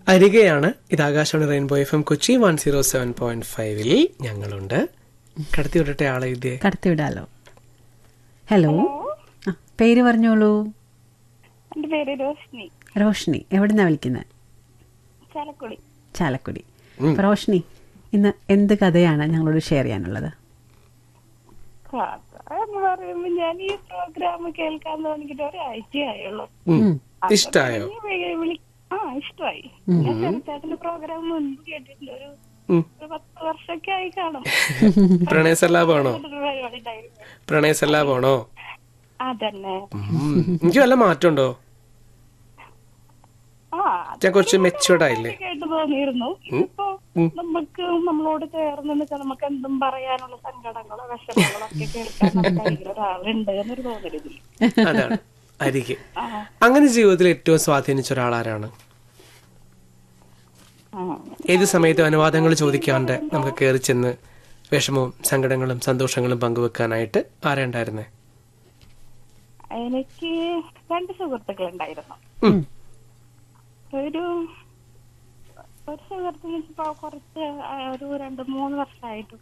അരികെയാണ് ഇത് Akashvani Rainbow F M Kochi one zero seven point ഫൈവിൽ ഞങ്ങളുണ്ട് കടത്തി വിടട്ടെ ആളെ ഇതേ കടത്തിവിടാലോ ഹലോ ആ, പേര് പറഞ്ഞോളൂ എന്റെ പേര് രോഷ്നി റോഷ്നി എവിടുന്നാ വിളിക്കുന്നത് ചാലക്കുടി ചാലക്കുടി അപ്പൊ റോഷ്നി ഇന്ന് എന്ത് കഥയാണ് ഞങ്ങളോട് ഷെയർ ചെയ്യാനുള്ളത് കഥ എന്ന് പറയുമ്പോ ഞാൻ ഈ പ്രോഗ്രാം കേൾക്കാൻ തുടങ്ങിയിട്ട് ഒരാഴ്ചയായുള്ളൂ ഉം. ഇഷ്ടായോ ഈ വി- വിളി- ആ ഇഷ്ടമായി ഞാൻ ചെറുച്ചേട്ടന്റെ പ്രോഗ്രാം മുൻപ് കേട്ടിട്ടുണ്ട് ഒരു ഉം. ഒരു പത്ത് വർഷമൊക്കെ ആയി കാണും പ്രണയസല്ലാപാണോ ഒരു പരിപാടി ഉണ്ടായിരുന്നു പ്രണയസല്ലാപാണോ അതന്നെ ഉം. എനിക്ക് വല്ല മാറ്റമുണ്ടോ ആ അത് ഞാൻ കുറച്ച് മെച്ചുവേർഡ് ആയില്ലേ കേട്ട് തോന്നിയിരുന്നു ഇപ്പൊ നമുക്ക് നമ്മളോട് ചേർന്ന് വെച്ചാൽ നമുക്ക് എന്തും പറയാനുള്ള സങ്കടങ്ങളോ വിഷമങ്ങളോ ഒക്കെ കേൾക്കാൻ നമ്മുടെ കയ്യിൽ ഒരാളുണ്ട് എന്നൊരു തോന്നരുതില്ല അതാണ് അരികെ ആ അങ്ങനെ ജീവിതത്തിൽ ഏറ്റവും സ്വാധീനിച്ച ഒരാളാരാണ് ആ ഏത് സമയത്തും അനുവാദങ്ങൾ ചോദിക്കാണ്ട് നമുക്ക് കയറി ചെന്ന് വിഷമവും സങ്കടങ്ങളും സന്തോഷങ്ങളും പങ്കുവെക്കാനായിട്ട് ആരാ ഉണ്ടായിരുന്നേ എനിക്ക് രണ്ട് സുഹൃത്തുക്കൾ ഉണ്ടായിരുന്നു ഉം. ഒരു ഒരു സുഹൃത്തിന് ഇപ്പൊ കുറച്ച് ആ, ഒരു രണ്ട് മൂന്ന് വർഷമായിട്ട്